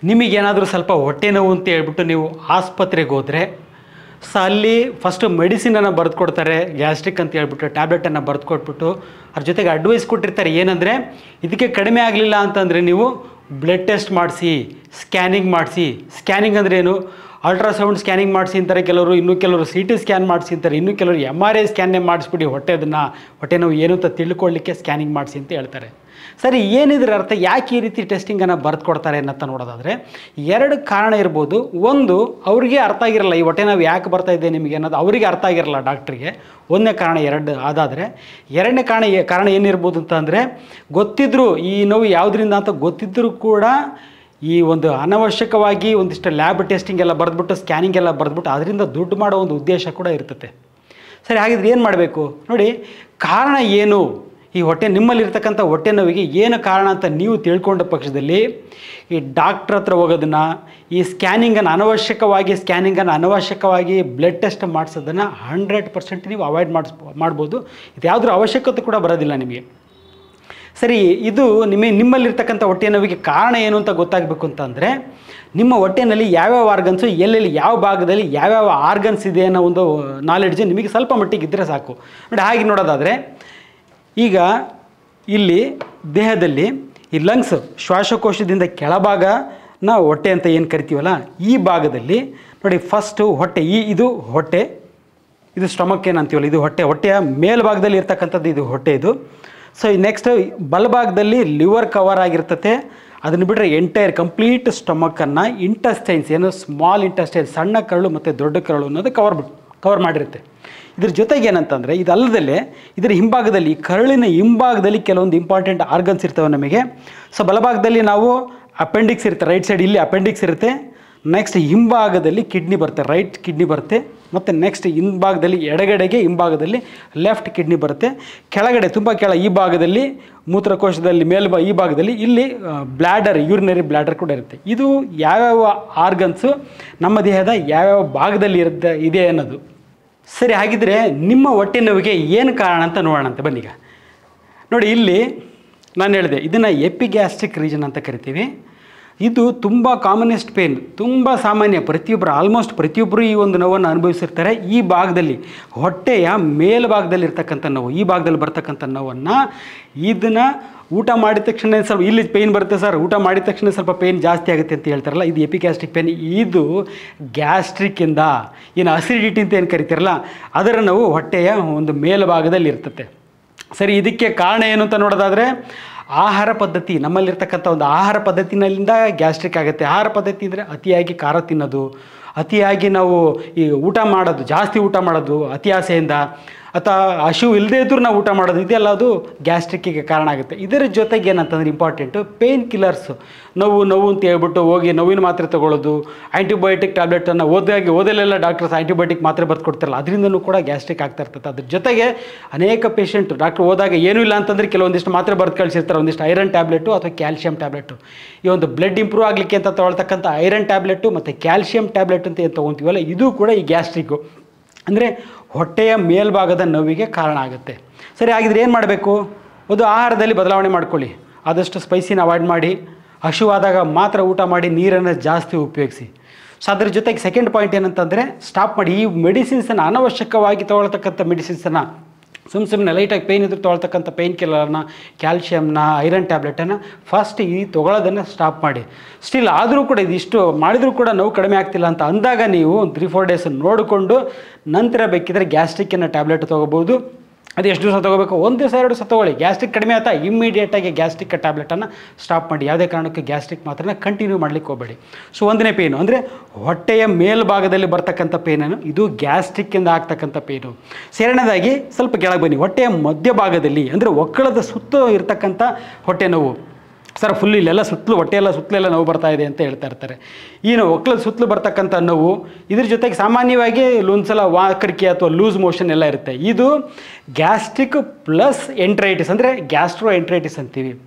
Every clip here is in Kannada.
ನಿಮಗೇನಾದರೂ ಸ್ವಲ್ಪ ಹೊಟ್ಟೆ ನೋವು ಅಂತ ಹೇಳ್ಬಿಟ್ಟು ನೀವು ಆಸ್ಪತ್ರೆಗೆ ಹೋದರೆ ಸೊ ಅಲ್ಲಿ ಫಸ್ಟು ಮೆಡಿಸಿನನ್ನು ಬರೆದು ಕೊಡ್ತಾರೆ ಗ್ಯಾಸ್ಟ್ರಿಕ್ ಅಂತ ಹೇಳ್ಬಿಟ್ಟು ಟ್ಯಾಬ್ಲೆಟನ್ನು ಬರೆದು ಕೊಟ್ಬಿಟ್ಟು ಅದ್ರ ಜೊತೆಗೆ ಅಡ್ವೈಸ್ ಕೊಟ್ಟಿರ್ತಾರೆ ಏನಂದರೆ ಇದಕ್ಕೆ ಕಡಿಮೆ ಆಗಲಿಲ್ಲ ಅಂತಂದರೆ ನೀವು ಬ್ಲಡ್ ಟೆಸ್ಟ್ ಮಾಡಿಸಿ ಸ್ಕ್ಯಾನಿಂಗ್ ಮಾಡಿಸಿ ಸ್ಕ್ಯಾನಿಂಗ್ ಅಂದರೆ ಏನು ಅಲ್ಟ್ರಾಸೌಂಡ್ ಸ್ಕ್ಯಾನಿಂಗ್ ಮಾಡಿಸಿ ಅಂತಾರೆ ಕೆಲವರು ಇನ್ನೂ ಕೆಲವರು ಸಿ ಟಿ ಸ್ಕ್ಯಾನ್ ಮಾಡಿಸಿ ಅಂತಾರೆ ಇನ್ನೂ ಕೆಲವರು ಎಮ್ ಆರ್ ಐ ಸ್ಕ್ಯಾನ್ನೇ ಮಾಡಿಸ್ಬಿಡಿ ಹೊಟ್ಟೆದನ್ನು ಹೊಟ್ಟೆ ನೋವು ಏನು ಅಂತ ತಿಳ್ಕೊಳ್ಳಿಕ್ಕೆ ಸ್ಕ್ಯಾನಿಂಗ್ ಮಾಡಿಸಿ ಅಂತ ಹೇಳ್ತಾರೆ ಸರಿ ಏನಿದ್ರ ಅರ್ಥ ಯಾಕೆ ಈ ರೀತಿ ಟೆಸ್ಟಿಂಗನ್ನು ಬರೆದು ಕೊಡ್ತಾರೆ ಅನ್ನತ್ತ ನೋಡೋದಾದರೆ ಎರಡು ಕಾರಣ ಇರ್ಬೋದು ಒಂದು ಅವರಿಗೆ ಅರ್ಥ ಆಗಿರಲ್ಲ ಈ ಹೊಟ್ಟೆ ನೋವು ಯಾಕೆ ಬರ್ತಾ ಇದೆ ನಿಮಗೆ ಅನ್ನೋದು ಅವರಿಗೆ ಅರ್ಥ ಆಗಿರಲ್ಲ ಡಾಕ್ಟ್ರಿಗೆ ಒಂದನೇ ಕಾರಣ ಎರಡು ಅದಾದರೆ ಎರಡನೇ ಕಾರಣ ಏ- ಕಾರಣ ಏನಿರ್ಬೋದು ಅಂತ ಅಂದರೆ ಗೊತ್ತಿದ್ದರೂ ಈ ನೋವು ಯಾವುದರಿಂದ ಅಂತ ಗೊತ್ತಿದ್ದರೂ ಕೂಡ ಈ ಒಂದು ಅನವಶ್ಯಕವಾಗಿ ಒಂದಿಷ್ಟು ಲ್ಯಾಬ್ ಟೆಸ್ಟಿಂಗ್ ಎಲ್ಲ ಬರೆದ್ಬಿಟ್ಟು ಸ್ಕ್ಯಾನಿಂಗ್ ಎಲ್ಲ ಬರೆದ್ಬಿಟ್ಟು ಅದರಿಂದ ದುಡ್ಡು ಮಾಡೋ ಒಂದು ಉದ್ದೇಶ ಕೂಡ ಇರ್ತದೆ ಸರಿ ಹಾಗಿದ್ರೆ ಏನು ಮಾಡಬೇಕು ನೋಡಿ ಕಾರಣ ಏನು ಈ ಹೊಟ್ಟೆ ನಿಮ್ಮಲ್ಲಿರ್ತಕ್ಕಂಥ ಹೊಟ್ಟೆ ನೋವಿಗೆ ಏನು ಕಾರಣ ಅಂತ ನೀವು ತಿಳ್ಕೊಂಡ ಪಕ್ಷದಲ್ಲಿ ಈ ಡಾಕ್ಟ್ರ್ ಹತ್ರ ಹೋಗೋದನ್ನು ಈ ಸ್ಕ್ಯಾನಿಂಗನ್ನು ಅನವಶ್ಯಕವಾಗಿ ಸ್ಕ್ಯಾನಿಂಗನ್ನು ಅನವಶ್ಯಕವಾಗಿ ಬ್ಲಡ್ ಟೆಸ್ಟ್ ಮಾಡಿಸೋದನ್ನು ಹಂಡ್ರೆಡ್ ಪರ್ಸೆಂಟ್ ನೀವು ಅವಾಯ್ಡ್ ಮಾಡಿಸ್ ಮಾಡ್ಬೋದು ಇದು ಯಾವುದ್ರ ಅವಶ್ಯಕತೆ ಕೂಡ ಬರೋದಿಲ್ಲ ನಿಮಗೆ ಸರಿ ಇದು ನಿಮಗೆ ನಿಮ್ಮಲ್ಲಿರ್ತಕ್ಕಂಥ ಹೊಟ್ಟೆ ನೋವಿಗೆ ಕಾರಣ ಏನು ಅಂತ ಗೊತ್ತಾಗಬೇಕು ಅಂತಂದರೆ ನಿಮ್ಮ ಹೊಟ್ಟೆನಲ್ಲಿ ಯಾವ್ಯಾವ ಆರ್ಗನ್ಸು ಎಲ್ಲೆಲ್ಲಿ ಯಾವ ಭಾಗದಲ್ಲಿ ಯಾವ್ಯಾವ ಆರ್ಗನ್ಸ್ ಇದೆ ಅನ್ನೋ ಒಂದು ನಾಲೆಡ್ಜ್ ನಿಮಗೆ ಸ್ವಲ್ಪ ಮಟ್ಟಿಗೆ ಇದ್ದರೆ ಸಾಕು ನೋಡಿ ಹಾಗೆ ನೋಡೋದಾದರೆ ಈಗ ಇಲ್ಲಿ ದೇಹದಲ್ಲಿ ಈ ಲಂಗ್ಸ್ ಶ್ವಾಸಕೋಶದಿಂದ ಕೆಳಭಾಗನ ಹೊಟ್ಟೆ ಅಂತ ಏನು ಕರಿತೀವಲ್ಲ ಈ ಭಾಗದಲ್ಲಿ ನೋಡಿ ಫಸ್ಟು ಹೊಟ್ಟೆ ಈ ಇದು ಹೊಟ್ಟೆ ಇದು ಸ್ಟಮಕ್ ಏನಂತೀವಲ್ಲ ಇದು ಹೊಟ್ಟೆ ಹೊಟ್ಟೆಯ ಮೇಲ್ಭಾಗದಲ್ಲಿ ಇರ್ತಕ್ಕಂಥದ್ದು ಇದು ಹೊಟ್ಟೆ ಇದು ಸೊ ನೆಕ್ಸ್ಟ್ ಬಲಭಾಗದಲ್ಲಿ ಲಿವರ್ ಕವರ್ ಆಗಿರ್ತತೆ ಅದನ್ನು ಬಿಟ್ಟರೆ ಎಂಟೈರ್ ಕಂಪ್ಲೀಟ್ ಸ್ಟಮಕ್ಕನ್ನು ಇಂಟಸ್ಟೈನ್ಸ್ ಏನು ಸ್ಮಾಲ್ ಇಂಟಸ್ಟೈನ್ ಸಣ್ಣ ಕರಳು ಮತ್ತು ದೊಡ್ಡ ಕರಳು ಅನ್ನೋದು ಕವರ್ ಕವರ್ ಮಾಡಿರುತ್ತೆ ಇದ್ರ ಜೊತೆಗೆ ಏನಂತಂದರೆ ಇದಲ್ಲದಲ್ಲೇ ಇದರ ಹಿಂಭಾಗದಲ್ಲಿ ಈ ಕರಳಿನ ಹಿಂಭಾಗದಲ್ಲಿ ಕೆಲವೊಂದು ಇಂಪಾರ್ಟೆಂಟ್ ಆರ್ಗನ್ಸ್ ಇರ್ತವೆ ನಮಗೆ ಸೊ ಬಲಭಾಗದಲ್ಲಿ ನಾವು ಅಪೆಂಡಿಕ್ಸ್ ಇರುತ್ತೆ ರೈಟ್ ಸೈಡ್ ಇಲ್ಲಿ ಅಪೆಂಡಿಕ್ಸ್ ಇರುತ್ತೆ ನೆಕ್ಸ್ಟ್ ಹಿಂಭಾಗದಲ್ಲಿ ಕಿಡ್ನಿ ಬರುತ್ತೆ ರೈಟ್ ಕಿಡ್ನಿ ಬರುತ್ತೆ ಮತ್ತು ನೆಕ್ಸ್ಟ್ ಹಿಂಭಾಗದಲ್ಲಿ ಎಡಗಡೆಗೆ ಹಿಂಭಾಗದಲ್ಲಿ ಲೆಫ್ಟ್ ಕಿಡ್ನಿ ಬರುತ್ತೆ ಕೆಳಗಡೆ ತುಂಬ ಕೆಳ ಈ ಭಾಗದಲ್ಲಿ ಮೂತ್ರಕೋಶದಲ್ಲಿ ಮೇಲ್ಭಾ ಈ ಭಾಗದಲ್ಲಿ ಇಲ್ಲಿ ಬ್ಲ್ಯಾಡರ್ ಯೂರಿನರಿ ಬ್ಲ್ಯಾಡರ್ ಕೂಡ ಇರುತ್ತೆ ಇದು ಯಾವ್ಯಾವ ಆರ್ಗನ್ಸು ನಮ್ಮ ದೇಹದ ಯಾವ್ಯಾವ ಭಾಗದಲ್ಲಿ ಇರುತ್ತೆ ಇದೆ ಅನ್ನೋದು ಸರಿ ಹಾಗಿದ್ರೆ ನಿಮ್ಮ ಹೊಟ್ಟೆ ನೋವಿಗೆ ಏನು ಕಾರಣ ಅಂತ ನೋಡೋಣ ಅಂತ ಬನ್ನೀಗ ನೋಡಿ ಇಲ್ಲಿ ನಾನು ಹೇಳಿದೆ ಇದನ್ನು ಎಪಿಗ್ಯಾಸ್ಟ್ರಿಕ್ ರೀಜನ್ ಅಂತ ಕರಿತೀವಿ ಇದು ತುಂಬ ಕಾಮನೆಸ್ಟ್ ಪೇನ್ ತುಂಬ ಸಾಮಾನ್ಯ ಪ್ರತಿಯೊಬ್ಬರು ಆಲ್ಮೋಸ್ಟ್ ಪ್ರತಿಯೊಬ್ಬರು ಈ ಒಂದು ನೋವನ್ನು ಅನುಭವಿಸಿರ್ತಾರೆ ಈ ಭಾಗದಲ್ಲಿ ಹೊಟ್ಟೆಯ ಮೇಲ್ಭಾಗದಲ್ಲಿ ಇರ್ತಕ್ಕಂಥ ನೋವು ಈ ಭಾಗದಲ್ಲಿ ಬರ್ತಕ್ಕಂಥ ನೋವನ್ನು ಇದನ್ನು ಊಟ ಮಾಡಿದ ತಕ್ಷಣ ಸ್ವಲ್ಪ ಇಲ್ಲಿ ಪೇಯ್ನ್ ಬರುತ್ತೆ ಸರ್ ಊಟ ಮಾಡಿದ ತಕ್ಷಣ ಸ್ವಲ್ಪ ಪೇಯ್ನ್ ಜಾಸ್ತಿ ಆಗುತ್ತೆ ಅಂತ ಹೇಳ್ತಾರಲ್ಲ ಇದು ಎಪಿಗ್ಯಾಸ್ಟ್ರಿಕ್ ಪೇನ್ ಇದು ಗ್ಯಾಸ್ಟ್ರಿಕ್ಕಿಂದ ಏನು ಅಸಿಡಿಟಿ ಅಂತ ಏನು ಕರಿತೀರಲ್ಲ ಅದರ ನೋವು ಹೊಟ್ಟೆಯ ಒಂದು ಮೇಲ್ಭಾಗದಲ್ಲಿ ಇರ್ತತೆ ಸರಿ ಇದಕ್ಕೆ ಕಾರಣ ಏನು ಅಂತ ನೋಡೋದಾದರೆ ಆಹಾರ ಪದ್ಧತಿ ನಮ್ಮಲ್ಲಿರ್ತಕ್ಕಂಥ ಒಂದು ಆಹಾರ ಪದ್ಧತಿನಲ್ಲಿಂದ ಗ್ಯಾಸ್ಟ್ರಿಕ್ ಆಗುತ್ತೆ ಆಹಾರ ಪದ್ಧತಿ ಅಂದರೆ ಅತಿಯಾಗಿ ಖಾರ ತಿನ್ನೋದು ಅತಿಯಾಗಿ ನಾವು ಈ ಊಟ ಮಾಡೋದು ಜಾಸ್ತಿ ಊಟ ಮಾಡೋದು ಅತಿ ಆಸೆಯಿಂದ ಅಥವಾ ಹಸಿವು ಇಲ್ಲದೇ ಇದ್ದರೂ ನಾವು ಊಟ ಮಾಡೋದು ಇದೆಲ್ಲ ಅದು ಗ್ಯಾಸ್ಟ್ರಿಕ್ಕಿಗೆ ಕಾರಣ ಆಗುತ್ತೆ ಇದರ ಜೊತೆಗೆ ಏನಂತಂದ್ರೆ ಇಂಪಾರ್ಟೆಂಟು ಪೇಯ್ನ್ ಕಿಲ್ಲರ್ಸು ನೋವು ನೋವು ಅಂತ ಹೇಳ್ಬಿಟ್ಟು ಹೋಗಿ ನೋವಿನ ಮಾತ್ರೆ ತೊಗೊಳ್ಳೋದು ಆ್ಯಂಟಿಬಯೋಟಿಕ್ ಟ್ಯಾಬ್ಲೆಟನ್ನು ಓದಾಗಿ ಓದಲೆಲ್ಲ ಡಾಕ್ಟರ್ಸ್ ಆ್ಯಂಟಿಬಯೋಟಿಕ್ ಮಾತ್ರೆ ಬರ್ದು ಕೊಡ್ತಾರಲ್ಲ ಅದರಿಂದನೂ ಕೂಡ ಗ್ಯಾಸ್ಟ್ರಿಕ್ ಆಗ್ತಾ ಇರ್ತದೆ ಅದ್ರ ಜೊತೆಗೆ ಅನೇಕ ಪೇಷಂಟ್ ಡಾಕ್ಟ್ರ್ ಹೋದಾಗ ಏನೂ ಇಲ್ಲ ಅಂತಂದರೆ ಕೆಲವೊಂದಿಷ್ಟು ಮಾತ್ರೆ ಬರ್ದು ಕಳಿಸಿರ್ತಾರೆ ಒಂದಿಷ್ಟು ಐರನ್ ಟ್ಯಾಬ್ಲೆಟು ಅಥವಾ ಕ್ಯಾಲ್ಶಿಯಂ ಟ್ಯಾಬ್ಲೆಟು ಈ ಒಂದು ಬ್ಲಡ್ ಇಂಪ್ರೂವ್ ಆಗಲಿಕ್ಕೆ ಅಂತ ತೊಗೊಳ್ತಕ್ಕಂಥ ಐರನ್ ಟ್ಯಾಬ್ಲೆಟು ಮತ್ತು ಕ್ಯಾಲ್ಶಿಯಂ ಟ್ಯಾಬ್ಲೆಟ್ ಅಂತ ಏನು ತೊಗೊತೀವಲ್ಲ ಇದು ಕೂಡ ಈ ಗ್ಯಾಸ್ಟ್ರಿಕ್ಕು ಅಂದರೆ ಹೊಟ್ಟೆಯ ಮೇಲ್ಭಾಗದ ನೋವಿಗೆ ಕಾರಣ ಆಗುತ್ತೆ ಸರಿ ಹಾಗಿದ್ರೆ ಏನು ಮಾಡಬೇಕು ಒಂದು ಆಹಾರದಲ್ಲಿ ಬದಲಾವಣೆ ಮಾಡ್ಕೊಳ್ಳಿ ಆದಷ್ಟು ಸ್ಪೈಸಿನ ಅವಾಯ್ಡ್ ಮಾಡಿ ಹಸಿವಾದಾಗ ಮಾತ್ರ ಊಟ ಮಾಡಿ ನೀರನ್ನು ಜಾಸ್ತಿ ಉಪಯೋಗಿಸಿ ಸೊ ಅದ್ರ ಜೊತೆಗೆ ಸೆಕೆಂಡ್ ಪಾಯಿಂಟ್ ಏನಂತಂದರೆ ಸ್ಟಾಪ್ ಮಾಡಿ ಈ ಮೆಡಿಸಿನ್ಸನ್ನು ಅನವಶ್ಯಕವಾಗಿ ತೊಗೊಳ್ತಕ್ಕಂಥ ಮೆಡಿಸಿನ್ಸನ್ನು ಸುಮ್ಮ ಸುಮ್ಮನೆ ಲೈಟಾಗಿ ಪೇಯ್ನ್ ಇದ್ರೂ ತೊಗೊಳ್ತಕ್ಕಂಥ ಪೇಯ್ನ್ ಕಿಲ್ಲರ್ನ ಕ್ಯಾಲ್ಶಿಯಮ್ನ ಐರನ್ ಟ್ಯಾಬ್ಲೆಟನ್ನು ಫಸ್ಟ್ ಈ ತೊಗೊಳೋದನ್ನು ಸ್ಟಾಪ್ ಮಾಡಿ ಸ್ಟಿಲ್ ಆದರೂ ಕೂಡ ಇದಿಷ್ಟು ಮಾಡಿದರೂ ಕೂಡ ನೋವು ಕಡಿಮೆ ಆಗ್ತಿಲ್ಲ ಅಂತ ಅಂದಾಗ ನೀವು ಒಂದು ತ್ರೀ ಫೋರ್ ಡೇಸ್ ನೋಡಿಕೊಂಡು ನಂತರ ಬೇಕಿದ್ರೆ ಗ್ಯಾಸ್ಟ್ರಿಕ್ಕಿನ ಟ್ಯಾಬ್ಲೆಟ್ ತೊಗೋಬೋದು ಅದು ಎಷ್ಟು ದಿವಸ ತೊಗೋಬೇಕು ಒಂದು ದಿವಸ ಎರಡು ದಿವಸ ತೊಗೊಳ್ಳಿ ಗ್ಯಾಸ್ಟ್ರಿಕ್ ಕಡಿಮೆ ಆಯ್ತಾ ಇಮ್ಮಿಡಿಯೇಟಾಗಿ ಗ್ಯಾಸ್ಟ್ರಿಕ್ ಟ್ಯಾಬ್ಲೆಟನ್ನು ಸ್ಟಾಪ್ ಮಾಡಿ ಯಾವುದೇ ಕಾರಣಕ್ಕೆ ಗ್ಯಾಸ್ಟ್ರಿಕ್ ಮಾತ್ರನ ಕಂಟಿನ್ಯೂ ಮಾಡಲಿಕ್ಕೆ ಹೋಗಬೇಡಿ ಸೊ ಒಂದನೇ ಪೇನು ಅಂದರೆ ಹೊಟ್ಟೆಯ ಮೇಲ್ಭಾಗದಲ್ಲಿ ಬರ್ತಕ್ಕಂಥ ಪೇನನ್ನು ಇದು ಗ್ಯಾಸ್ಟ್ರಿಕ್ಕಿಂದ ಆಗ್ತಕ್ಕಂಥ ಪೇನು ಸೇರಣದಾಗಿ ಸ್ವಲ್ಪ ಕೆಳಗೆ ಬನ್ನಿ ಹೊಟ್ಟೆಯ ಮಧ್ಯಭಾಗದಲ್ಲಿ ಅಂದರೆ ಒಕ್ಕಳದ ಸುತ್ತ ಇರ್ತಕ್ಕಂಥ ಹೊಟ್ಟೆ ನೋವು ಸರ್ ಫುಲ್ ಇಲ್ಲೆಲ್ಲ ಸುತ್ತಲೂ ಹೊಟ್ಟೆಯೆಲ್ಲ ಸುತ್ತಲೆಲ್ಲ ನೋವು ಬರ್ತಾ ಇದೆ ಅಂತ ಹೇಳ್ತಾ ಇರ್ತಾರೆ ಈ ನೋವು ಒಕ್ಕಳದ ಸುತ್ತಲೂ ಬರ್ತಕ್ಕಂಥ ನೋವು ಇದ್ರ ಜೊತೆಗೆ ಸಾಮಾನ್ಯವಾಗಿ ಒಂದ್ಸಲ ವಾಕರಿಕೆ ಅಥವಾ ಲೂಸ್ ಮೋಷನ್ ಎಲ್ಲ ಇರುತ್ತೆ ಇದು ಗ್ಯಾಸ್ಟ್ರಿಕ್ ಪ್ಲಸ್ ಎಂಟ್ರೈಟಿಸ್ ಅಂದರೆ ಗ್ಯಾಸ್ಟ್ರೋ ಎಂಟ್ರೈಟಿಸ್ ಅಂತೀವಿ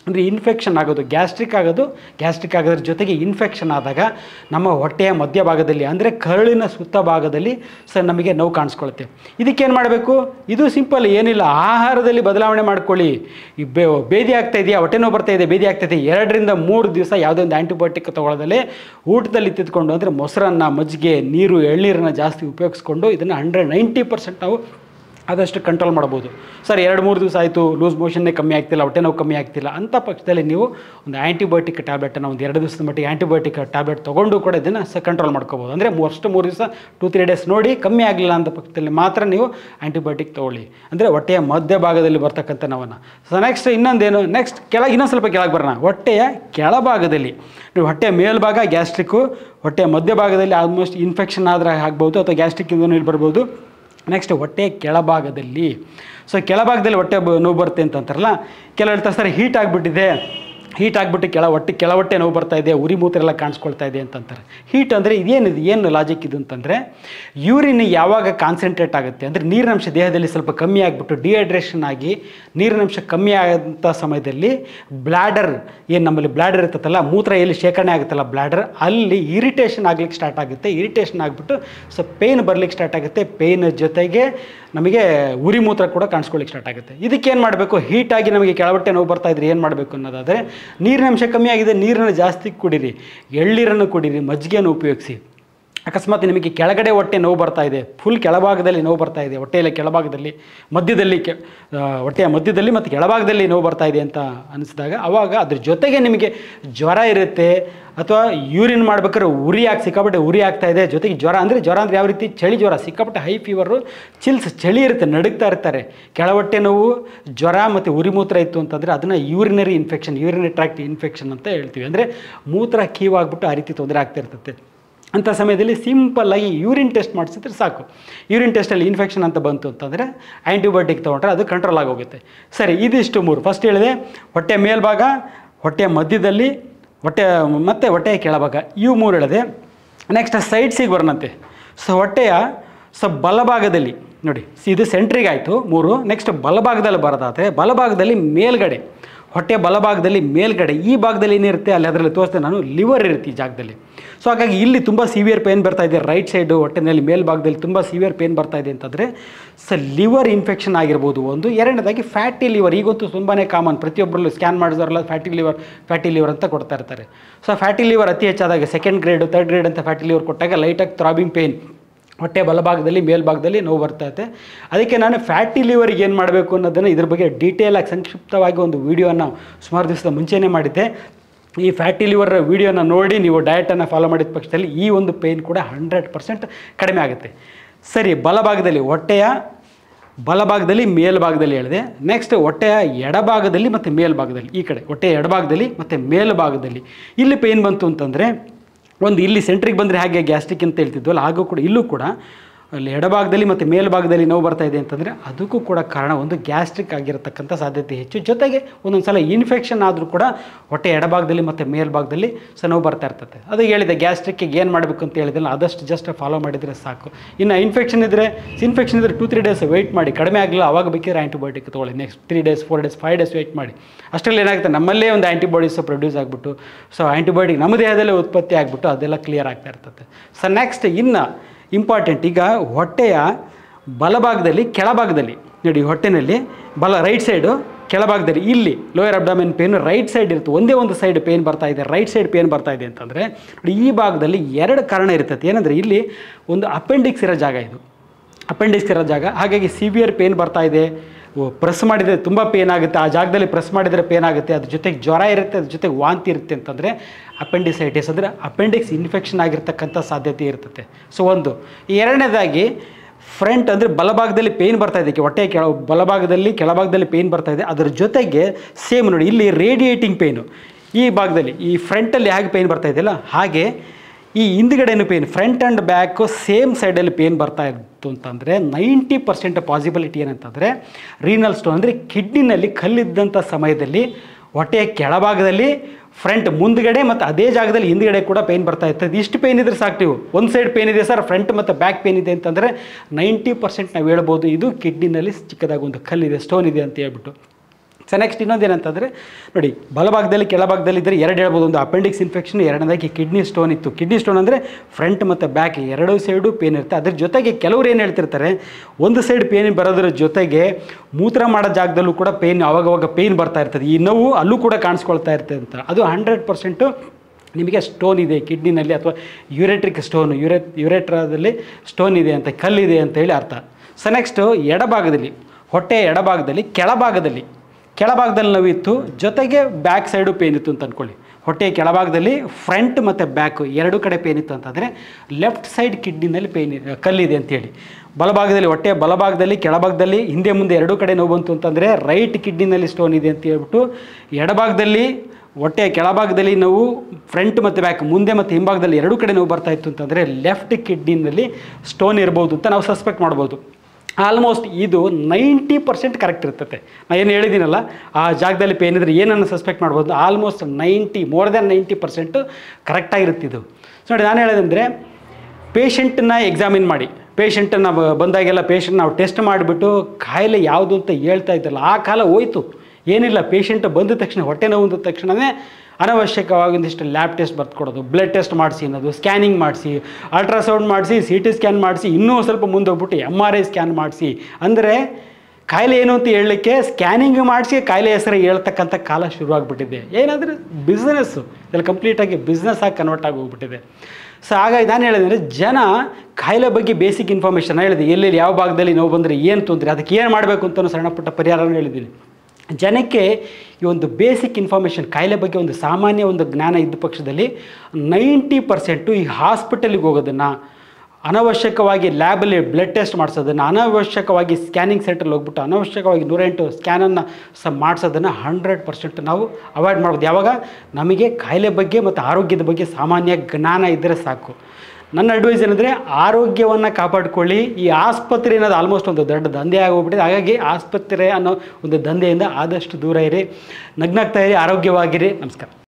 ಅಂದರೆ ಇನ್ಫೆಕ್ಷನ್ ಆಗೋದು ಗ್ಯಾಸ್ಟ್ರಿಕ್ ಆಗೋದು ಗ್ಯಾಸ್ಟ್ರಿಕ್ ಆಗೋದ್ರ ಜೊತೆಗೆ ಇನ್ಫೆಕ್ಷನ್ ಆದಾಗ ನಮ್ಮ ಹೊಟ್ಟೆಯ ಮಧ್ಯಭಾಗದಲ್ಲಿ ಅಂದರೆ ಕರುಳಿನ ಸುತ್ತ ಭಾಗದಲ್ಲಿ ಸರ್ ನಮಗೆ ನೋವು ಕಾಣಿಸ್ಕೊಳುತ್ತೆ ಇದಕ್ಕೇನು ಮಾಡಬೇಕು ಇದು ಸಿಂಪಲ್ ಏನಿಲ್ಲ ಆಹಾರದಲ್ಲಿ ಬದಲಾವಣೆ ಮಾಡ್ಕೊಳ್ಳಿ ಈ ಬೇ ಬೇದಿ ಆಗ್ತಾ ಇದೆಯಾ ಹೊಟ್ಟೆ ನೋವು ಬರ್ತಾ ಇದೆ ಬೇದಿ ಆಗ್ತಾ ಇದೆ ಎರಡರಿಂದ ಮೂರು ದಿವಸ ಯಾವುದೇ ಒಂದು ಆ್ಯಂಟಿಬಯೋಟಿಕ್ ತೊಗೊಳ್ಳೋದಲ್ಲೇ ಊಟದಲ್ಲಿ ತಿದ್ಕೊಂಡು ಅಂದರೆ ಮೊಸರನ್ನ ಮಜ್ಜಿಗೆ ನೀರು ಎಳ್ನೀರನ್ನು ಜಾಸ್ತಿ ಉಪಯೋಗಿಸ್ಕೊಂಡು ಇದನ್ನು ಹಂಡ್ರೆಡ್ ನೈಂಟಿ ಪರ್ಸೆಂಟ್ ನಾವು ಆದಷ್ಟು ಕಂಟ್ರೋಲ್ ಮಾಡ್ಬೋದು ಸರ್ ಎರಡು ಮೂರು ದಿವಸ ಆಯಿತು ಲೂಸ್ ಮೋಷನ್ನೇ ಕಮ್ಮಿ ಆಗ್ತಿಲ್ಲ ಹೊಟ್ಟೆ ನೋವು ಕಮ್ಮಿ ಆಗ್ತಿಲ್ಲ ಅಂಥ ಪಕ್ಷದಲ್ಲಿ ನೀವು ಒಂದು ಆ್ಯಂಟಿಬಯೋಟಿಕ್ ಟ್ಯಾಬ್ಲೆಟನ್ನು ಒಂದು ಎರಡು ದಿವಸದ ಮಟ್ಟಿಗೆ ಆ್ಯಂಟಿಬಯೋಟಿಕ್ ಟ್ಯಾಬ್ಲೆಟ್ ತೊಗೊಂಡು ಕೂಡ ಇದನ್ನು ಸ ಕಂಟ್ರೋಲ್ ಮಾಡ್ಕೋಬೋದು ಅಂದರೆ ಅಷ್ಟು ಮೂರು ದಿವಸ ಟೂ ತ್ರೀ ಡೇಸ್ ನೋಡಿ ಕಮ್ಮಿ ಆಗಲಿಲ್ಲ ಅಂತ ಪಕ್ಷದಲ್ಲಿ ಮಾತ್ರ ನೀವು ಆ್ಯಂಟಿಬಯೋಟಿಕ್ ತೊಗೊಳ್ಳಿ ಅಂದರೆ ಹೊಟ್ಟೆಯ ಮಧ್ಯಭಾಗದಲ್ಲಿ ಬರ್ತಕ್ಕಂಥ ನೋವನ್ನು ಸೊ ನೆಕ್ಸ್ಟ್ ಇನ್ನೊಂದೇನು ನೆಕ್ಸ್ಟ್ ಕೆಳಗೆ ಇನ್ನೊಂದು ಸ್ವಲ್ಪ ಕೆಳಗೆ ಬರೋಣ ಹೊಟ್ಟೆಯ ಕೆಳಭಾಗದಲ್ಲಿ ನೀವು ಹೊಟ್ಟೆಯ ಮೇಲ್ಭಾಗ ಗ್ಯಾಸ್ಟ್ರಿಕ್ಕು ಹೊಟ್ಟೆಯ ಮಧ್ಯಭಾಗದಲ್ಲಿ ಆಲ್ಮೋಸ್ಟ್ ಇನ್ಫೆಕ್ಷನ್ ಆದರೆ ಆಗ್ಬೋದು ಅಥವಾ ಗ್ಯಾಸ್ಟ್ರಿಕ್ ಇಂದನೂ ಇಲ್ಲಿ ಬರ್ಬೋದು ನೆಕ್ಸ್ಟ್ ಹೊಟ್ಟೆಯ ಕೆಳಭಾಗದಲ್ಲಿ ಸೊ ಕೆಳಭಾಗದಲ್ಲಿ ಹೊಟ್ಟೆ ಬ- ನೋವು ಬರುತ್ತೆ ಅಂತ ಅಂತಾರಲ್ಲ ಕೆಲವು ಹೇಳ್ತಾರೆ ಸರ್ ಹೀಟ್ ಆಗಿಬಿಟ್ಟಿದೆ ಹೀಟ್ ಆಗಿಬಿಟ್ಟು ಕೆಳ ಹೊಟ್ಟೆ ಕೆಳ ಹೊಟ್ಟೆ ನೋವು ಬರ್ತಾ ಇದೆ ಉರಿ ಮೂತ್ರ ಎಲ್ಲ ಕಾಣಿಸ್ಕೊಳ್ತಾ ಇದೆ ಅಂತಂತಾರೆ ಹೀಟ್ ಅಂದರೆ ಇದೇನಿದೆ ಏನು ಲಾಜಿಕ್ ಇದು ಅಂತಂದರೆ ಯೂರಿನ್ ಯಾವಾಗ ಕಾನ್ಸಂಟ್ರೇಟ್ ಆಗುತ್ತೆ ಅಂದರೆ ನೀರಿನಂಶ ದೇಹದಲ್ಲಿ ಸ್ವಲ್ಪ ಕಮ್ಮಿ ಆಗಿಬಿಟ್ಟು ಡಿಹೈಡ್ರೇಷನ್ ಆಗಿ ನೀರಿನಂಶ ಕಮ್ಮಿ ಆದಂಥ ಸಮಯದಲ್ಲಿ ಬ್ಲ್ಯಾಡರ್ ಏನು ನಮ್ಮಲ್ಲಿ ಬ್ಲ್ಯಾಡರ್ ಇರ್ತದಲ್ಲ ಮೂತ್ರ ಎಲ್ಲಿ ಶೇಖರಣೆ ಆಗುತ್ತಲ್ಲ ಬ್ಲ್ಯಾಡರ್ ಅಲ್ಲಿ ಇರಿಟೇಷನ್ ಆಗ್ಲಿಕ್ಕೆ ಸ್ಟಾರ್ಟ್ ಆಗುತ್ತೆ ಇರಿಟೇಷನ್ ಆಗಿಬಿಟ್ಟು ಸೊ ಪೇಯ್ನ್ ಬರ್ಲಿಕ್ಕೆ ಸ್ಟಾರ್ಟ್ ಆಗುತ್ತೆ ಪೇಯ್ನ್ ಜೊತೆಗೆ ನಮಗೆ ಉರಿ ಮೂತ್ರ ಕೂಡ ಕಾಣಿಸ್ಕೊಳ್ಳಿಕ್ಕೆ ಸ್ಟಾರ್ಟ್ ಆಗುತ್ತೆ ಇದಕ್ಕೇನು ಮಾಡಬೇಕು ಹೀಟಾಗಿ ನಮಗೆ ಕೆಳಬಟ್ಟೆ ನೋವು ಬರ್ತಾ ಇದ್ರೆ ಏನು ಮಾಡಬೇಕು ಅನ್ನೋದಾದರೆ ನೀರಿನ ಅಂಶ ಕಮ್ಮಿ ಆಗಿದೆ ನೀರನ್ನು ಜಾಸ್ತಿ ಕುಡೀರಿ ಎಳ್ನೀರನ್ನು ಕುಡೀರಿ ಮಜ್ಜಿಗೆಯನ್ನು ಉಪಯೋಗಿಸಿ ಅಕಸ್ಮಾತ್ ನಿಮಗೆ ಕೆಳಗಡೆ ಹೊಟ್ಟೆ ನೋವು ಬರ್ತಾ ಇದೆ ಫುಲ್ ಕೆಳಭಾಗದಲ್ಲಿ ನೋವು ಬರ್ತಾ ಇದೆ ಹೊಟ್ಟೆಯಲ್ಲಿ ಕೆಳಭಾಗದಲ್ಲಿ ಮಧ್ಯದಲ್ಲಿ ಕೆ ಆ, ಹೊಟ್ಟೆಯ ಮಧ್ಯದಲ್ಲಿ ಮತ್ತು ಕೆಳಭಾಗದಲ್ಲಿ ನೋವು ಬರ್ತಾ ಇದೆ ಅಂತ ಅನಿಸಿದಾಗ ಅವಾಗ ಅದ್ರ ಜೊತೆಗೆ ನಿಮಗೆ ಜ್ವರ ಇರುತ್ತೆ ಅಥವಾ ಯೂರಿನ್ ಮಾಡ್ಬೇಕಾದ್ರೆ ಉರಿ ಆಗಿ ಸಿಕ್ಕಾಪಟ್ಟೆ ಉರಿ ಆಗ್ತಾ ಇದೆ ಜೊತೆಗೆ ಜ್ವರ ಅಂದರೆ ಜ್ವರ ಅಂದರೆ ಯಾವ ರೀತಿ ಚಳಿ ಜ್ವರ ಸಿಕ್ಕಾಪಟ್ಟೆ ಹೈ ಫೀವರು ಚಿಲ್ಸ್ ಚಳಿ ಇರುತ್ತೆ ನಡುಗ್ತಾ ಇರ್ತಾರೆ ಕೆಳಹೊಟ್ಟೆ ನೋವು ಜ್ವರ ಮತ್ತು ಉರಿ ಮೂತ್ರ ಇತ್ತು ಅಂತಂದರೆ ಅದನ್ನು urinary infection urinary tract infection ಅಂತ ಹೇಳ್ತೀವಿ ಅಂದರೆ ಮೂತ್ರ ಕೀವಾಗ್ಬಿಟ್ಟು ಆ ರೀತಿ ತೊಂದರೆ ಆಗ್ತಾ ಇರ್ತದೆ ಅಂಥ ಸಮಯದಲ್ಲಿ ಸಿಂಪಲ್ಲಾಗಿ ಯೂರಿನ್ ಟೆಸ್ಟ್ ಮಾಡಿಸಿದ್ರೆ ಸಾಕು ಯೂರಿನ್ ಟೆಸ್ಟಲ್ಲಿ ಇನ್ಫೆಕ್ಷನ್ ಅಂತ ಬಂತು ಅಂತಂದರೆ ಆ್ಯಂಟಿಬಯೋಟಿಕ್ ತೊಗೊಂಡ್ರೆ ಅದು ಕಂಟ್ರೋಲ್ ಆಗೋಗುತ್ತೆ ಸರಿ ಇದಿಷ್ಟು ಮೂರು ಫಸ್ಟ್ ಹೇಳಿದೆ ಹೊಟ್ಟೆ ಮೇಲ್ಭಾಗ ಹೊಟ್ಟೆಯ ಮಧ್ಯದಲ್ಲಿ ಹೊಟ್ಟೆ ಮತ್ತು ಹೊಟ್ಟೆಯ ಕೆಳಭಾಗ ಇವು ಮೂರು ಹೇಳಿದೆ ನೆಕ್ಸ್ಟ್ ಸೈಡ್ಸಿಗೆ ಬರೋಣಂತೆ ಸೊ ಹೊಟ್ಟೆಯ ಸೊ ಬಲಭಾಗದಲ್ಲಿ ನೋಡಿ ಸಿ- ಇದು ಸೆಂಟ್ರಿಗೆ ಆಯಿತು ಮೂರು ನೆಕ್ಸ್ಟ್ ಬಲಭಾಗದಲ್ಲಿ ಬರೋದಾದರೆ ಬಲಭಾಗದಲ್ಲಿ ಮೇಲ್ಗಡೆ ಹೊಟ್ಟೆ ಬಲಭಾಗದಲ್ಲಿ ಮೇಲ್ಗಡೆ ಈ ಭಾಗದಲ್ಲಿ ಏನಿರುತ್ತೆ ಅಲ್ಲಿ ಅದರಲ್ಲಿ ತೋರಿಸ್ತೇನೆ ನಾನು ಲಿವರ್ ಇರುತ್ತೆ ಈ ಜಾಗದಲ್ಲಿ ಸೊ ಹಾಗಾಗಿ ಇಲ್ಲಿ ತುಂಬ ಸಿವಿಯರ್ ಪೇನ್ ಬರ್ತಾ ಇದೆ ರೈಟ್ ಸೈಡು ಹೊಟ್ಟೆನಲ್ಲಿ ಮೇಲ್ಭಾಗದಲ್ಲಿ ತುಂಬ ಸಿವಿಯರ್ ಪೇನ್ ಬರ್ತಾ ಇದೆ ಅಂತಂದರೆ ಸೊ ಲಿವರ್ ಇನ್ಫೆಕ್ಷನ್ ಆಗಿರ್ಬೋದು ಒಂದು ಎರಡನೇದಾಗಿ ಫ್ಯಾಟಿ ಲಿವರ್ ಈಗಂತೂ ತುಂಬಾ ಕಾಮನ್ ಪ್ರತಿಯೊಬ್ಬರಲ್ಲೂ ಸ್ಕ್ಯಾನ್ ಮಾಡಿದವರೆಲ್ಲ ಫ್ಯಾಟಿ ಲಿವರ್ ಫ್ಯಾಟಿ ಲಿವರ್ ಅಂತ ಕೊಡ್ತಾ ಇರ್ತಾರೆ ಸೊ ಫ್ಯಾಟಿ ಲಿವರ್ ಅತಿ ಹೆಚ್ಚಾದಾಗ ಸೆಕೆಂಡ್ ಗ್ರೇಡ್ ತರ್ಡ್ ಗ್ರೇಡ್ ಅಂತ ಫ್ಯಾಟಿ ಲಿವರ್ ಕೊಟ್ಟಾಗ ಲೈಟಾಗಿ ಥ್ರಾಬಿಂಗ್ ಪೇನ್ ಹೊಟ್ಟೆ ಬಲಭಾಗದಲ್ಲಿ ಮೇಲ್ಭಾಗದಲ್ಲಿ ನೋವು ಬರ್ತೈತೆ ಅದಕ್ಕೆ ನಾನು ಫ್ಯಾಟಿ ಲಿವರಿಗೆ ಏನು ಮಾಡಬೇಕು ಅನ್ನೋದನ್ನು ಇದ್ರ ಬಗ್ಗೆ ಡೀಟೇಲಾಗಿ ಸಂಕ್ಷಿಪ್ತವಾಗಿ ಒಂದು ವೀಡಿಯೋನ ಸುಮಾರು ದಿವಸದ ಮುಂಚೆನೇ ಮಾಡಿದ್ದೆ ಈ ಫ್ಯಾಟಿ ಲಿವರ್ ವೀಡಿಯೋನ ನೋಡಿ ನೀವು ಡಯಟನ್ನು ಫಾಲೋ ಮಾಡಿದ ಪಕ್ಷದಲ್ಲಿ ಈ ಒಂದು ಪೇಯ್ನ್ ಕೂಡ ಹಂಡ್ರೆಡ್ ಪರ್ಸೆಂಟ್ ಕಡಿಮೆ ಆಗುತ್ತೆ ಸರಿ ಬಲಭಾಗದಲ್ಲಿ ಹೊಟ್ಟೆಯ ಬಲಭಾಗದಲ್ಲಿ ಮೇಲ್ಭಾಗದಲ್ಲಿ ಹೇಳಿದೆ ನೆಕ್ಸ್ಟ್ ಹೊಟ್ಟೆಯ ಎಡಭಾಗದಲ್ಲಿ ಮತ್ತು ಮೇಲ್ಭಾಗದಲ್ಲಿ ಈ ಕಡೆ ಹೊಟ್ಟೆಯ ಎಡಭಾಗದಲ್ಲಿ ಮತ್ತು ಮೇಲ್ಭಾಗದಲ್ಲಿ ಇಲ್ಲಿ ಪೇಯ್ನ್ ಬಂತು ಅಂತಂದರೆ ಒಂದು ಇಲ್ಲಿ ಸೆಂಟ್ರಿಗೆ ಬಂದರೆ ಹಾಗೆ ಗ್ಯಾಸ್ಟ್ರಿಕ್ ಅಂತ ಹೇಳ್ತಿದ್ವಲ್ಲ ಹಾಗೂ ಕೂಡ ಇಲ್ಲೂ ಕೂಡ ಅಲ್ಲಿ ಎಡಭಾಗದಲ್ಲಿ ಮತ್ತು ಮೇಲ್ಭಾಗದಲ್ಲಿ ನೋವು ಬರ್ತಾ ಇದೆ ಅಂತಂದರೆ ಅದಕ್ಕೂ ಕೂಡ ಕಾರಣ ಒಂದು ಗ್ಯಾಸ್ಟ್ರಿಕ್ ಆಗಿರತಕ್ಕಂಥ ಸಾಧ್ಯತೆ ಹೆಚ್ಚು ಜೊತೆಗೆ ಒಂದೊಂದು ಸಲ ಇನ್ಫೆಕ್ಷನ್ ಆದರೂ ಕೂಡ ಹೊಟ್ಟೆ ಎಡಭಾಗದಲ್ಲಿ ಮತ್ತು ಮೇಲ್ಭಾಗದಲ್ಲಿ ಸಹ ನೋವು ಬರ್ತಾ ಇರ್ತದೆ ಅದು ಹೇಳಿದೆ ಗ್ಯಾಸ್ಟ್ರಿಕ್ಕಿಗೆ ಏನು ಮಾಡಬೇಕು ಅಂತ ಹೇಳಿದ್ರಲ್ಲ ಆದಷ್ಟು ಜಸ್ಟ್ ಫಾಲೋ ಮಾಡಿದರೆ ಸಾಕು ಇನ್ನು ಇನ್ಫೆಕ್ಷನ್ ಇದ್ದರೆ ಇನ್ಫೆಕ್ಷನ್ ಇದ್ದರೆ ಟೂ ತ್ರೀ ಡೇಸ್ ವೆಯ್ಟ್ ಮಾಡಿ ಕಡಿಮೆ ಆಗಲಿಲ್ಲ ಅವಾಗ ಬೇಕಿದ್ರೆ ಆ್ಯಂಟಿಬಯೋಟಿಕ್ ತೊಗೊಳ್ಳಿ next three days four days five days wait ಮಾಡಿ ಅಷ್ಟರಲ್ಲಿ ಏನಾಗುತ್ತೆ ನಮ್ಮಲ್ಲೇ ಒಂದು ಆ್ಯಂಟಿಬಾಡೀಸ್ ಪ್ರೊಡ್ಯೂಸ್ ಆಗಿಬಿಟ್ಟು ಸೊ ಆ್ಯಂಟಿಬಯೋಟಿಕ್ ನಮ್ಮ ದೇಹದಲ್ಲೇ ಉತ್ಪತ್ತಿ ಆಗಿಬಿಟ್ಟು ಅದೆಲ್ಲ ಕ್ಲಿಯರ್ ಆಗ್ತಾ ಇರ್ತದೆ ಸೊ ನೆಕ್ಸ್ಟ್ ಇನ್ನು ಇಂಪಾರ್ಟೆಂಟ್ ಈಗ ಹೊಟ್ಟೆಯ ಬಲಭಾಗದಲ್ಲಿ ಕೆಳಭಾಗದಲ್ಲಿ ನೋಡಿ ಹೊಟ್ಟೆನಲ್ಲಿ ಬಲ ರೈಟ್ ಸೈಡು ಕೆಳಭಾಗದಲ್ಲಿ ಇಲ್ಲಿ lower abdomen pain right side ಇರುತ್ತೆ ಒಂದೇ ಒಂದು ಸೈಡ್ ಪೇನ್ ಬರ್ತಾ ಇದೆ ರೈಟ್ ಸೈಡ್ ಪೇನ್ ಬರ್ತಾ ಇದೆ ಅಂತಂದರೆ ನೋಡಿ ಈ ಭಾಗದಲ್ಲಿ ಎರಡು ಕಾರಣ ಇರ್ತದೆ ಏನಂದರೆ ಇಲ್ಲಿ ಒಂದು ಅಪೆಂಡಿಕ್ಸ್ ಇರೋ ಜಾಗ ಇದು ಅಪೆಂಡಿಕ್ಸ್ ಇರೋ ಜಾಗ ಹಾಗಾಗಿ ಸಿವಿಯರ್ ಪೇನ್ ಬರ್ತಾ ಇದೆ ಪ್ರೆಸ್ ಮಾಡಿದರೆ ತುಂಬ ಪೇನ್ ಆಗುತ್ತೆ ಆ ಜಾಗದಲ್ಲಿ ಪ್ರೆಸ್ ಮಾಡಿದರೆ ಪೇನ್ ಆಗುತ್ತೆ ಅದ್ರ ಜೊತೆಗೆ ಜ್ವರ ಇರುತ್ತೆ ಅದ್ರ ಜೊತೆಗೆ ವಾಂತಿ ಇರುತ್ತೆ ಅಂತಂದರೆ ಅಪೆಂಡಿಸೈಟಿಸ್ ಅಂದರೆ ಅಪೆಂಡಿಕ್ಸ್ ಇನ್ಫೆಕ್ಷನ್ ಆಗಿರ್ತಕ್ಕಂಥ ಸಾಧ್ಯತೆ ಇರ್ತದೆ ಸೊ ಒಂದು ಎರಡನೇದಾಗಿ ಫ್ರಂಟ್ ಅಂದರೆ ಬಲಭಾಗದಲ್ಲಿ ಪೇಯ್ನ್ ಬರ್ತಾ ಇದೆ ಹೊಟ್ಟೆ ಕೆಳ ಬಲಭಾಗದಲ್ಲಿ ಕೆಳಭಾಗದಲ್ಲಿ ಪೇಯ್ನ್ ಬರ್ತಾ ಇದೆ ಅದರ ಜೊತೆಗೆ ಸೇಮ್ ನೋಡಿ ಇಲ್ಲಿ ರೇಡಿಯೇಟಿಂಗ್ ಪೇಯ್ನು ಈ ಭಾಗದಲ್ಲಿ ಈ ಫ್ರಂಟಲ್ಲಿ ಹೇಗೆ ಪೇಯ್ನ್ ಬರ್ತಾ ಇದೆಯಲ್ಲ ಹಾಗೆ ಈ ಹಿಂದ್ಗಡೆನೂ pain front and back same ಸೈಡಲ್ಲಿ ಪೇನ್ ಬರ್ತಾ ಇತ್ತು ಅಂತಂದರೆ ನೈಂಟಿ ಪರ್ಸೆಂಟ್ ಪಾಸಿಬಿಲಿಟಿ ಏನಂತಂದರೆ ರೀನಲ್ ಸ್ಟೋನ್ ಅಂದರೆ ಕಿಡ್ನಿನಲ್ಲಿ ಕಲ್ಲಿದ್ದಂಥ ಸಮಯದಲ್ಲಿ ಹೊಟ್ಟೆಯ ಕೆಳಭಾಗದಲ್ಲಿ ಫ್ರಂಟ್ ಮುಂದ್ಗಡೆ ಮತ್ತು ಅದೇ ಜಾಗದಲ್ಲಿ ಹಿಂದ್ಗಡೆ ಕೂಡ ಪೇನ್ ಬರ್ತಾ ಇರ್ತದೆ ಇಷ್ಟು ಪೇನ್ ಇದ್ರೆ ಸಾಕು ನೀವು ಒಂದು ಸೈಡ್ ಪೇನ್ ಇದೆ ಸರ್ ಫ್ರಂಟ್ ಮತ್ತು ಬ್ಯಾಕ್ ಪೇನ್ ಇದೆ ಅಂತಂದರೆ ನೈಂಟಿ ಪರ್ಸೆಂಟ್ ನಾವು ಹೇಳ್ಬೋದು ಇದು ಕಿಡ್ನಿನಲ್ಲಿ ಚಿಕ್ಕದಾಗಿ ಒಂದು ಕಲ್ಲಿದೆ ಸ್ಟೋನ್ ಇದೆ ಅಂತ ಹೇಳ್ಬಿಟ್ಟು ಸೊ ನೆಕ್ಸ್ಟ್ ಇನ್ನೊಂದು ಏನಂತಂದರೆ ನೋಡಿ ಬಲಭಾಗದಲ್ಲಿ ಕೆಳಭಾಗದಲ್ಲಿ ಇದ್ದರೆ ಎರಡು ಹೇಳ್ಬೋದು ಒಂದು ಅಪೆಂಡಿಕ್ಸ್ ಇನ್ಫೆಕ್ಷನ್ ಎರಡನೇದಾಗಿ ಕಿಡ್ನಿ ಸ್ಟೋನ್ ಇತ್ತು ಕಿಡ್ನಿ ಸ್ಟೋನ್ ಅಂದರೆ ಫ್ರಂಟ್ ಮತ್ತು ಬ್ಯಾಕ್ ಎರಡು ಸೈಡು ಪೇನ್ ಇರುತ್ತೆ ಅದ್ರ ಜೊತೆಗೆ ಕೆಲವರು ಏನು ಹೇಳ್ತಿರ್ತಾರೆ ಒಂದು ಸೈಡ್ ಪೇನ್ ಬರೋದ್ರ ಜೊತೆಗೆ ಮೂತ್ರ ಮಾಡೋ ಜಾಗದಲ್ಲೂ ಕೂಡ ಪೇನ್ ಅವಾಗವಾಗ ಪೇನ್ ಬರ್ತಾ ಇರ್ತದೆ ಈ ನೋವು ಅಲ್ಲೂ ಕೂಡ ಕಾಣಿಸ್ಕೊಳ್ತಾ ಇರ್ತದೆ ಅಂತ ಅದು ಹಂಡ್ರೆಡ್ ಪರ್ಸೆಂಟು ನಿಮಗೆ ಸ್ಟೋನ್ ಇದೆ ಕಿಡ್ನಿನಲ್ಲಿ ಅಥವಾ ಯುರೆಟ್ರಿಕ್ ಸ್ಟೋನ್ ಯುರೆ ಯುರೆಟ್ರಾದಲ್ಲಿ ಸ್ಟೋನ್ ಇದೆ ಅಂತ ಕಲ್ಲಿದೆ ಅಂತ ಹೇಳಿ ಅರ್ಥ ಸೊ ನೆಕ್ಸ್ಟು ಎಡಭಾಗದಲ್ಲಿ ಹೊಟ್ಟೆಯ ಎಡಭಾಗದಲ್ಲಿ ಕೆಳಭಾಗದಲ್ಲಿ ಕೆಳಭಾಗದಲ್ಲಿ ನೋವಿತ್ತು ಜೊತೆಗೆ ಬ್ಯಾಕ್ ಸೈಡು ಪೇನ್ ಇತ್ತು ಅಂತ ಅಂದ್ಕೊಳ್ಳಿ ಹೊಟ್ಟೆಯ ಕೆಳಭಾಗದಲ್ಲಿ ಫ್ರಂಟ್ ಮತ್ತು ಬ್ಯಾಕು ಎರಡು ಕಡೆ ಪೇನ್ ಇತ್ತು ಅಂತಂದರೆ ಲೆಫ್ಟ್ ಸೈಡ್ ಕಿಡ್ನಿನಲ್ಲಿ ಪೇನ್ ಕಲ್ಲಿದೆ ಅಂತೇಳಿ ಬಲಭಾಗದಲ್ಲಿ ಹೊಟ್ಟೆಯ ಬಲಭಾಗದಲ್ಲಿ ಕೆಳಭಾಗದಲ್ಲಿ ಹಿಂದೆ ಮುಂದೆ ಎರಡೂ ಕಡೆ ನೋವು ಬಂತು ಅಂತಂದರೆ ರೈಟ್ ಕಿಡ್ನಿನಲ್ಲಿ ಸ್ಟೋನ್ ಇದೆ ಅಂತ ಹೇಳ್ಬಿಟ್ಟು ಎಡಭಾಗದಲ್ಲಿ ಹೊಟ್ಟೆಯ ಕೆಳಭಾಗದಲ್ಲಿ ನೋವು ಫ್ರಂಟ್ ಮತ್ತು ಬ್ಯಾಕ್ ಮುಂದೆ ಮತ್ತು ಹಿಂಭಾಗದಲ್ಲಿ ಎರಡೂ ಕಡೆ ನೋವು ಬರ್ತಾ ಇತ್ತು ಅಂತಂದರೆ ಲೆಫ್ಟ್ ಕಿಡ್ನಿನಲ್ಲಿ ಸ್ಟೋನ್ ಇರ್ಬೋದು ಅಂತ ನಾವು ಸಸ್ಪೆಕ್ಟ್ ಮಾಡ್ಬೋದು ಆಲ್ಮೋಸ್ಟ್ ಇದು ನೈಂಟಿ ಪರ್ಸೆಂಟ್ ಕರೆಕ್ಟ್ ಇರ್ತದೆ ನಾನು ಏನು ಹೇಳಿದ್ದೀನಲ್ಲ ಆ ಜಾಗದಲ್ಲಿ ಪೇನ್ ಇದ್ರೆ ಏನನ್ನು ಸಸ್ಪೆಕ್ಟ್ ಮಾಡ್ಬೋದು almost ninety more than ninety percent ಕರೆಕ್ಟಾಗಿರುತ್ತೆ ಇದು ಸೊ ನೋಡಿ ನಾನು ಹೇಳೋದಂದರೆ ಪೇಷಂಟನ್ನ ಎಕ್ಸಾಮಿನ್ ಮಾಡಿ ಪೇಷಂಟನ್ನು ಬಂದಾಗೆಲ್ಲ ಪೇಷಂಟ್ ನಾವು ಟೆಸ್ಟ್ ಮಾಡಿಬಿಟ್ಟು ಕಾಯಿಲೆ ಯಾವುದು ಅಂತ ಹೇಳ್ತಾ ಇದ್ದಲ್ಲ ಆ ಕಾಲ ಹೋಯ್ತು ಏನಿಲ್ಲ ಪೇಷಂಟ್ ಬಂದ ತಕ್ಷಣ ಹೊಟ್ಟೆ ನೋವು ಅಂದ ತಕ್ಷಣವೇ ಅನವಶ್ಯಕವಾಗಿ ಒಂದಿಷ್ಟು ಲ್ಯಾಬ್ ಟೆಸ್ಟ್ ಬರ್ಕೊಡೋದು ಬ್ಲಡ್ ಟೆಸ್ಟ್ ಮಾಡಿಸಿ ಅನ್ನೋದು ಸ್ಕ್ಯಾನಿಂಗ್ ಮಾಡಿಸಿ ಅಲ್ಟ್ರಾಸೌಂಡ್ ಮಾಡಿಸಿ ಸಿ ಟಿ ಸ್ಕ್ಯಾನ್ ಮಾಡಿಸಿ ಇನ್ನೂ ಸ್ವಲ್ಪ ಮುಂದೆ ಹೋಗ್ಬಿಟ್ಟು ಎಮ್ ಆರ್ ಐ ಸ್ಕ್ಯಾನ್ ಮಾಡಿಸಿ ಅಂದರೆ ಕಾಯಿಲೆ ಏನು ಅಂತ ಹೇಳಲಿಕ್ಕೆ ಸ್ಕ್ಯಾನಿಂಗ್ ಮಾಡಿಸಿ ಕಾಯಿಲೆ ಹೆಸರು ಹೇಳ್ತಕ್ಕಂಥ ಕಾಲ ಶುರುವಾಗ್ಬಿಟ್ಟಿದೆ ಏನಂದರೆ ಬಿಸ್ನೆಸ್ಸು ಇದರಲ್ಲಿ ಕಂಪ್ಲೀಟಾಗಿ ಬಿಸ್ನೆಸ್ ಆಗಿ ಕನ್ವರ್ಟ್ ಆಗಿ ಹೋಗ್ಬಿಟ್ಟಿದೆ ಸೊ ಹಾಗಾಗಿ ನಾನು ಹೇಳಿದ್ರೆ ಜನ ಕಾಯಿಲೆ ಬಗ್ಗೆ ಬೇಸಿಕ್ ಇನ್ಫಾರ್ಮೇಷನ್ ಹೇಳಿದೆ ಎಲ್ಲೆಲ್ಲಿ ಯಾವ ಭಾಗದಲ್ಲಿ ನೋವು ಬಂದರೆ ಏನು ತೊಂದರೆ ಅದಕ್ಕೆ ಏನು ಮಾಡಬೇಕು ಅಂತ ಸಣ್ಣ ಪುಟ್ಟ ಪರಿಹಾರವನ್ನು ಹೇಳಿದ್ದೀನಿ ಜನಕ್ಕೆ ಈ ಒಂದು ಬೇಸಿಕ್ ಇನ್ಫಾರ್ಮೇಷನ್ ಕಾಯಿಲೆ ಬಗ್ಗೆ ಒಂದು ಸಾಮಾನ್ಯ ಒಂದು ಜ್ಞಾನ ಇದ್ದ ಪಕ್ಷದಲ್ಲಿ ನೈಂಟಿ ಪರ್ಸೆಂಟು ಈ ಹಾಸ್ಪಿಟಲಿಗೆ ಹೋಗೋದನ್ನು ಅನವಶ್ಯಕವಾಗಿ ಲ್ಯಾಬಲ್ಲಿ ಬ್ಲಡ್ ಟೆಸ್ಟ್ ಮಾಡಿಸೋದನ್ನು ಅನವಶ್ಯಕವಾಗಿ ಸ್ಕ್ಯಾನಿಂಗ್ ಸೆಂಟ್ರಲ್ಲಿ ಹೋಗ್ಬಿಟ್ಟು ಅನವಶ್ಯಕವಾಗಿ ನೂರೆಂಟು ಸ್ಕ್ಯಾನನ್ನು ಸಹ ಮಾಡಿಸೋದನ್ನು ಹಂಡ್ರೆಡ್ ಪರ್ಸೆಂಟ್ ನಾವು ಅವಾಯ್ಡ್ ಮಾಡ್ಬೋದು ಯಾವಾಗ ನಮಗೆ ಕಾಯಿಲೆ ಬಗ್ಗೆ ಮತ್ತು ಆರೋಗ್ಯದ ಬಗ್ಗೆ ಸಾಮಾನ್ಯ ಜ್ಞಾನ ಇದ್ದರೆ ಸಾಕು ನನ್ನ ಅಡ್ವೈಸ್ ಏನಂದರೆ ಆರೋಗ್ಯವನ್ನು ಕಾಪಾಡಿಕೊಳ್ಳಿ ಈ ಆಸ್ಪತ್ರೆ ಅನ್ನೋದು ಆಲ್ಮೋಸ್ಟ್ ಒಂದು ದೊಡ್ಡ ದಂಧೆ ಆಗೋಗ್ಬಿಟ್ಟಿದೆ ಹಾಗಾಗಿ ಆಸ್ಪತ್ರೆ ಅನ್ನೋ ಒಂದು ದಂಧೆಯಿಂದ ಆದಷ್ಟು ದೂರ ಇರಿ ನಗ್ನಾಗ್ತಾ ಇರಿ ಆರೋಗ್ಯವಾಗಿರಿ ನಮಸ್ಕಾರ